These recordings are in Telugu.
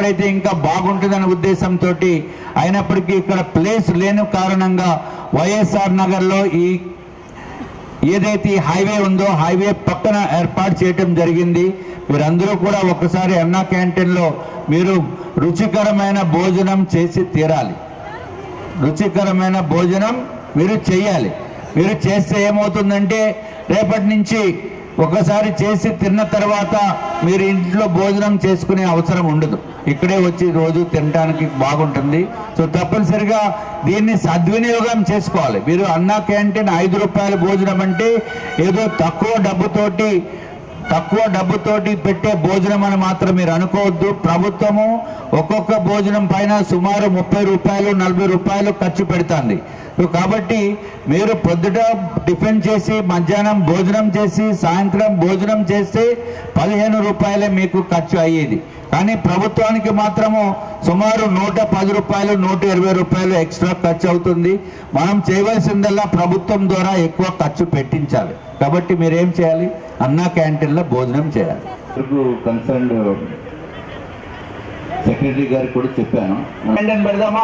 ఉన్నట్లయితే ఇంకా బాగుంటుందనే ఉద్దేశంతో అయినప్పటికీ ఇక్కడ ప్లేస్ లేని కారణంగా వైఎస్ఆర్ నగర్లో ఈ ఏదైతే ఈ హైవే ఉందో హైవే పక్కన ఏర్పాటు చేయటం జరిగింది మీరందరూ కూడా ఒకసారి అన్నా క్యాంటీన్లో మీరు రుచికరమైన భోజనం చేసి తీరాలి రుచికరమైన భోజనం మీరు చేయాలి మీరు చేస్తే ఏమవుతుందంటే రేపటి నుంచి ఒకసారి చేసి తిన్న తర్వాత మీరు ఇంట్లో భోజనం చేసుకునే అవసరం ఉండదు ఇక్కడే వచ్చి రోజు తినడానికి బాగుంటుంది సో తప్పనిసరిగా దీన్ని సద్వినియోగం చేసుకోవాలి మీరు అన్నా క్యాంటీన్ ఐదు రూపాయల భోజనం అంటే ఏదో తక్కువ డబ్బుతోటి తక్కువ డబ్బుతోటి పెట్టే భోజనం అని మాత్రం మీరు అనుకోవద్దు ప్రభుత్వము ఒక్కొక్క భోజనం పైన సుమారు ముప్పై రూపాయలు నలభై రూపాయలు ఖర్చు పెడుతుంది సో కాబట్టి మీరు పొద్దుట టిఫిన్ చేసి మధ్యాహ్నం భోజనం చేసి సాయంత్రం భోజనం చేస్తే పదిహేను రూపాయలే మీకు ఖర్చు అయ్యేది కానీ ప్రభుత్వానికి మాత్రము సుమారు నూట పది రూపాయలు నూట ఇరవై రూపాయలు ఎక్స్ట్రా ఖర్చు అవుతుంది మనం చేయవలసిందల్లా ప్రభుత్వం ద్వారా ఎక్కువ ఖర్చు పెట్టించాలి కాబట్టి మీరేం చేయాలి అన్నా క్యాంటీన్లో భోజనం చేయాలి కన్సర్న్ సెక్రటరీ గారికి కూడా చెప్పాను క్యాంటీన్ పెడదామా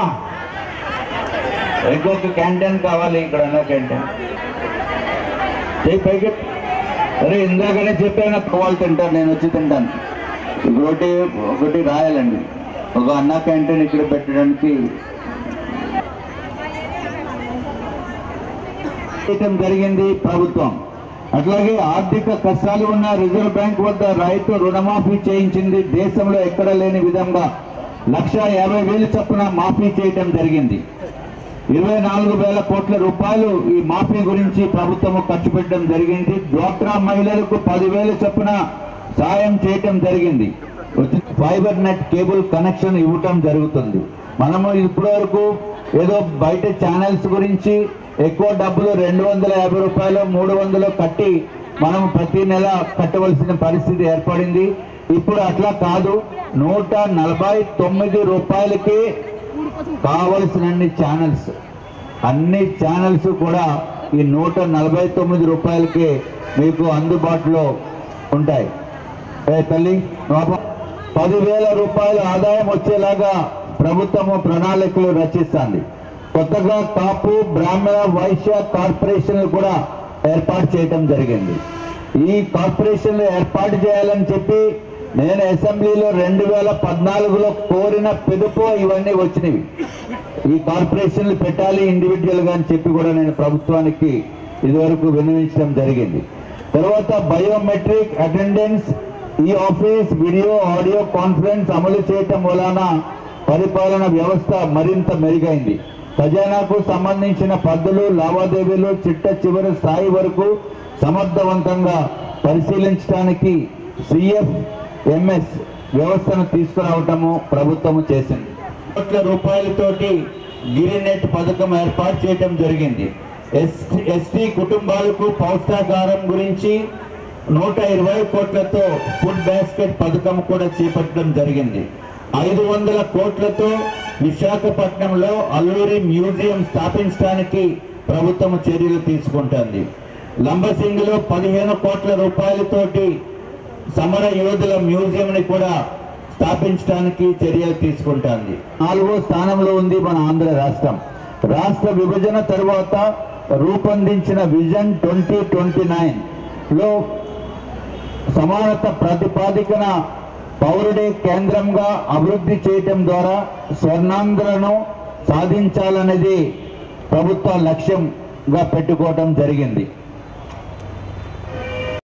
ఇంకొక క్యాంటీన్ కావాలి ఇక్కడ అన్నా క్యాంటీన్ చేయి పైకి అరే ఇందాకనే చెప్పాను వాళ్ళు తింటారు నేను వచ్చి తింటాను ఒకటి ఒకటి రాయాలండి ఒక అన్నా క్యాంటీన్ ఇక్కడ పెట్టడానికి చేయటం జరిగింది ప్రభుత్వం అట్లాగే ఆర్థిక కష్టాలు ఉన్న రిజర్వ్ బ్యాంక్ వద్ద రైతు రుణమాఫీ చేయించింది దేశంలో ఎక్కడ లేని విధంగా లక్ష యాభై వేలు చొప్పున మాఫీ చేయటం జరిగింది ఇరవై నాలుగు వేల కోట్ల రూపాయలు ఈ మాఫీ గురించి ప్రభుత్వం ఖర్చు పెట్టడం జరిగింది డ్వాక్రా మహిళలకు పదివేల చొప్పున సాయం చేయటం జరిగింది వచ్చి ఫైబర్ నెట్ కేబుల్ కనెక్షన్ ఇవ్వటం జరుగుతుంది మనము ఇప్పటి వరకు ఏదో బయట ఛానల్స్ గురించి ఎక్కువ డబ్బులు రెండు వందల యాభై రూపాయలు మూడు వందలు కట్టి మనం ప్రతి నెల కట్టవలసిన పరిస్థితి ఏర్పడింది ఇప్పుడు అట్లా కాదు నూట నలభై తొమ్మిది రూపాయలకి కావలసినన్ని ఛానల్స్ అన్ని ఛానల్స్ కూడా ఈ నూట నలభై తొమ్మిది రూపాయలకి మీకు అందుబాటులో ఉంటాయి ఏ తల్లి పాపం పదివేల రూపాయల ఆదాయం వచ్చేలాగా ప్రభుత్వము ప్రణాళికలు రచిస్తుంది కొత్తగా కాపు బ్రాహ్మణ వైశ్య కార్పొరేషన్లు కూడా ఏర్పాటు చేయడం జరిగింది ఈ కార్పొరేషన్లు ఏర్పాటు చేయాలని చెప్పి నేను అసెంబ్లీలో రెండు వేల పద్నాలుగులో కోరిన పిలుపు ఇవన్నీ వచ్చినవి ఈ కార్పొరేషన్లు పెట్టాలి ఇండివిజువల్ గా అని చెప్పి కూడా నేను ప్రభుత్వానికి ఇదివరకు విన్నవించడం జరిగింది తర్వాత బయోమెట్రిక్ అటెండెన్స్ ఈ ఆఫీస్ వీడియో ఆడియో కాన్ఫరెన్స్ అమలు చేయటం వలన పరిపాలన వ్యవస్థ మరింత మెరుగైంది ఖజానాకు సంబంధించిన పద్ధతులు లావాదేవీలు చిట్ట చివరి స్థాయి వరకు సమర్థవంతంగా పరిశీలించడానికి సిఎఫ్ ఎంఎస్ వ్యవస్థను తీసుకురావటము ప్రభుత్వము చేసింది కోట్ల రూపాయలతోటి గిరినెట్ పథకం ఏర్పాటు చేయటం జరిగింది ఎస్టీ ఎస్టీ కుటుంబాలకు పౌష్టాహారం గురించి నూట ఇరవై కోట్లతో ఫుడ్ బాస్కెట్ పథకం కూడా చేపట్టడం జరిగింది ఐదు వందల కోట్లతో విశాఖపట్నంలో అల్లూరి మ్యూజియం స్థాపించడానికి ప్రభుత్వం చర్యలు తీసుకుంటుంది లంబసింగిలో పదిహేను కోట్ల రూపాయలతోటి సమర యోధుల మ్యూజియం ని కూడా స్థాపించడానికి చర్యలు తీసుకుంటుంది నాలుగో స్థానంలో ఉంది మన ఆంధ్ర రాష్ట్రం రాష్ట్ర విభజన తరువాత రూపొందించిన విజన్ ట్వంటీ ట్వంటీ నైన్ లో సమానత ప్రతిపాదికన పౌరుడే కేంద్రంగా అభివృద్ధి చేయటం ద్వారా స్వర్ణాంధ్రను సాధించాలనేది ప్రభుత్వ లక్ష్యంగా పెట్టుకోవటం జరిగింది